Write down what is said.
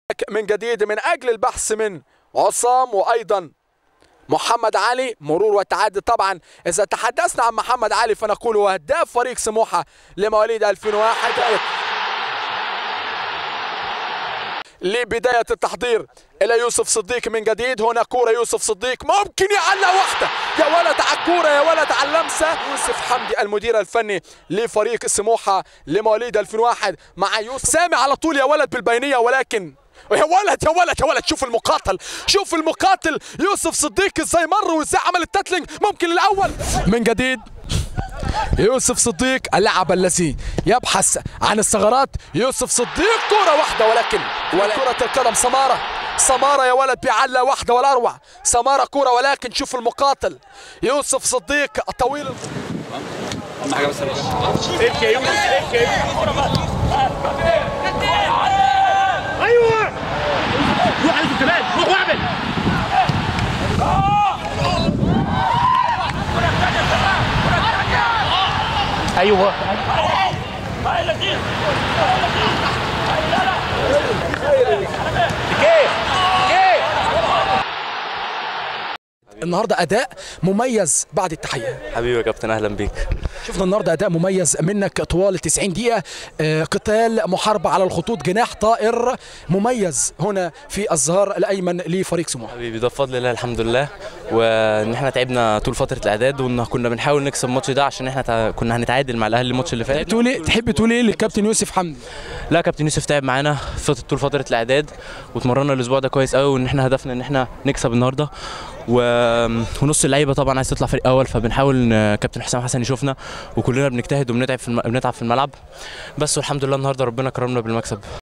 من جديد من أجل البحث من عصام وأيضا محمد علي مرور والتعدي طبعا إذا تحدثنا عن محمد علي فنقول هو هداف فريق سموحة لمواليد 2001 لبداية التحضير إلى يوسف صديق من جديد هنا كورة يوسف صديق ممكن يعلق واحدة يا ولد على الكورة يا ولد على اللمسة يوسف حمدي المدير الفني لفريق سموحة لمواليد 2001 مع يوسف سامي على طول يا ولد بالبينية ولكن يا ولد يا ولد يا ولد شوف المقاتل شوف المقاتل يوسف صديق ازاي مر وازاي عمل التاتلينج ممكن الاول من جديد يوسف صديق اللاعب الذي يبحث عن الثغرات يوسف صديق كرة واحدة ولكن كرة القدم سمارة سمارة يا ولد بيعلى واحدة ولا أروع سمارة كرة ولكن شوف المقاتل يوسف صديق طويل اهم حاجه بس ايوه روح عليك كمان روح واعمل ايوه النهارده أداء مميز بعد التحية حبيبي يا كابتن اهلا بيك شفنا النهارده اداء مميز منك طوال 90 دقيقه آه، قتال محاربه على الخطوط جناح طائر مميز هنا في الظهر الايمن لفريق سموحه حبيبي ده بفضل الله الحمد لله وان احنا تعبنا طول فتره الاعداد وان كنا بنحاول نكسب الماتش ده عشان احنا تع... كنا هنتعادل مع الاهلي الماتش اللي فات تقول ايه تحب تقول ايه للكابتن يوسف حمدي لا كابتن يوسف تعب معانا فت- طول فتره الاعداد واتمرنا الاسبوع ده كويس قوي وان احنا هدفنا ان احنا نكسب النهارده و... ونص اللعيبه طبعا عايز تطلع فريق اول فبنحاول ان كابتن حسام حسن يشوفنا وكلنا بنجتهد وبنتعب في الم... بنتعب في الملعب بس والحمد لله النهارده ربنا كرمنا بالمكسب